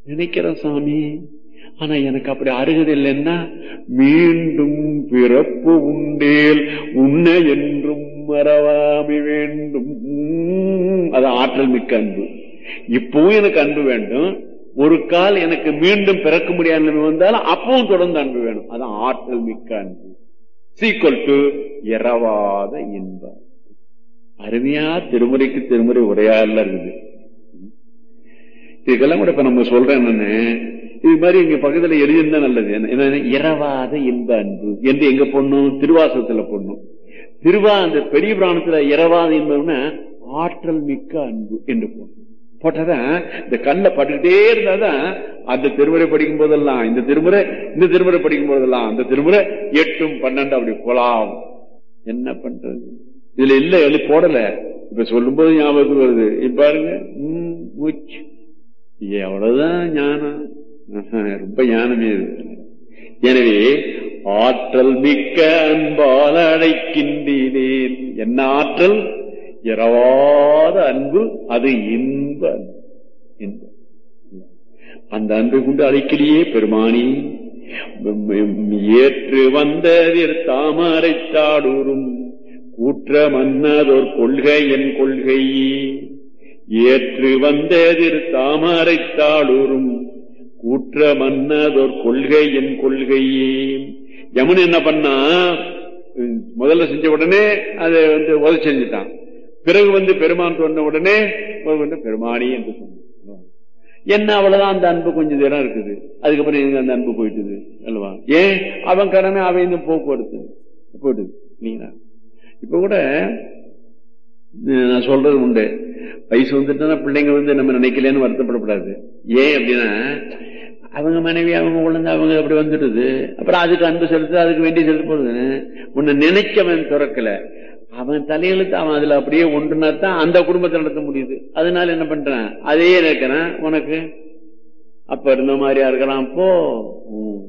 நினைக்கிறேன் சாமி ஆனா எனக்கு அப்படி அருகது இல்லைன்னா மீண்டும் பிறப்பு உண்டேல் உன்ன என்றும் மறவாமி வேண்டும் உம், அது ஆற்றல் மிக்க அன்பு இப்பவும் எனக்கு அன்பு வேண்டும் ஒரு கால் எனக்கு மீண்டும் பிறக்க முடியாத நிலைமை வந்தாலும் அப்பவும் தொடர்ந்து அன்பு வேணும் அதான் ஆற்றல் மிக்க அன்பு சீக்வல் டு இரவாத இன்பம் அருமையா திருமுறைக்கு திருமுறை உரையாடல இருக்குது இதுக்கெல்லாம் கூட இப்ப நம்ம சொல்றேன் என்னன்னு இது மாதிரி இங்க பக்கத்துல எழுதியிருந்தா நல்லது என்ன- என்ன இரவாத இன்ப அன்பு என்று எங்க பொண்ணும் திருவாசகத்துல பொண்ணும் திருவா அந்த பெரிய புராணத்துல இரவாத இன்பம்னா ஆற்றல் மிக்க அன்பு என்று போடணும் போட்டாதான் இந்த கல்ல பட்டுக்கிட்டே இருந்தாதான் அந்த திருமுறை படிக்கும் போதெல்லாம் இந்த திருமுறை இந்த திருமுறை படிக்கும் போதெல்லாம் அந்த திருமுறை எட்டும் பன்னெண்டு அப்படி போலாம் என்ன பண்றது இதுல இல்ல எழுதி போடல இப்ப சொல்லும் போது ஞாபகத்துக்கு வருது இப்ப பாருங்க உம், மூச்சு எவ்வளவுதான் ஞானம் ஆஹா, ரொம்ப ஞானமே இது எனவே ஆற்றல் மிக்க அன்பால் அழைக்கின்றேன் என்ன ஆற்றல் இரவாத அன்பு அது இன்ப அன்பு. இன்ப அந்த அன்பை கொண்டு அழைக்கலையே பெருமானி ஏற்று வந்ததிர் தாமரை தாடூரும் கூற்ற மன்னதோர் கொள்கை என் கொள்கை ஏற்று வந்ததிர் தாமரை தாடூரும் கூற்ற மன்னதோர் கொள்கை என் கொள்கையே யமுன் என்ன பண்ணா உம், முதல்ல செஞ்ச உடனே அதை வந்து உதவி செஞ்சுட்டான் பிறகு வந்து பெருமான் சொன்ன உடனே ஒரு வந்து பெருமானி என்று சொன்னான் என்ன அவ்வளவுதான் அந்த அன்பு கொஞ்சம் தூரம் இருக்குது அதுக்கப்புறம் எங்க அந்த அன்பு போயிட்டுது அல்லவா ஏன் அவன் கடமை அவன் இந்த போக்குவரத்து போயிடுது இல்லைங்களா இப்ப கூட அஹ், நான் சொல்றது உண்டு வயசு வந்துட்டுனா பிள்ளைங்க வந்து நம்ம நினைக்கலன்னு வருத்தப்படக்கூடாது ஏன் அப்படின்னா அவங்க மனைவி அவங்க குழந்தை அவங்க அப்படி வந்துடுது அப்புறம் அதுக்கு அன்பு செலுத்து அதுக்கு வேண்டி செலுத்த போகுது உன்னை நினைச்சவன் துறக்கல அவன் தலையெழுத்து அவன் அதுல அப்படியே ஒன்றுனா தான் அந்த குடும்பத்தை நடத்த முடியுது அதனால என்ன பண்றான் அதையே இருக்கிறான் உனக்கு அப்ப இருந்த மாதிரியா இருக்கலாம் போ ம்.